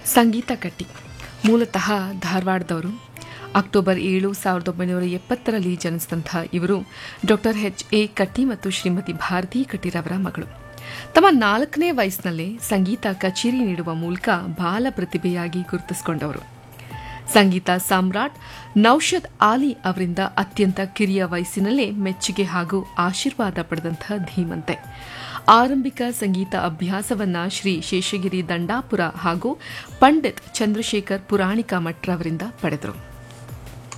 ಸಂಗೀತ ಕಟ್ಟಿ ಮೂಲತಃ ಧಾರವಾಡದವರು ಅಕ್ಟೋಬರ್ ಏಳು ಸಾವಿರದ ಒಂಬೈನೂರ ಎಪ್ಪತ್ತರಲ್ಲಿ ಜನಿಸಿದಂಥ ಇವರು ಡಾಕ್ಟರ್ ಎಚ್ ಎ ಕಟ್ಟಿ ಮತ್ತು ಶ್ರೀಮತಿ ಭಾರತಿ ಕಟ್ಟಿರವರ ಮಗಳು ತಮ್ಮ ನಾಲ್ಕನೇ ವಯಸ್ಸಿನಲ್ಲೇ ಸಂಗೀತ ಕಚೇರಿ ನೀಡುವ ಮೂಲಕ ಬಾಲ ಪ್ರತಿಭೆಯಾಗಿ ಗುರುತಿಸಿಕೊಂಡವರು ಸಂಗೀತ ಸಾಮ್ರಾಟ್ ನೌಷದ್ ಆಲಿ ಅವರಿಂದ ಅತ್ಯಂತ ಕಿರಿಯ ವಯಸ್ಸಿನಲ್ಲೇ ಮೆಚ್ಚುಗೆ ಹಾಗೂ ಆಶೀರ್ವಾದ ಪಡೆದಂಥ ಧೀಮಂತೆ ಆರಂಭಿಕ ಸಂಗೀತ ಅಭ್ಯಾಸವನ್ನ ಶ್ರೀ ಶೇಷಗಿರಿ ದಂಡಾಪುರ ಹಾಗೂ ಪಂಡಿತ್ ಚಂದ್ರಶೇಖರ್ ಪುರಾಣಿಕ ಮಠ್ ಅವರಿಂದ ಪಡೆದರು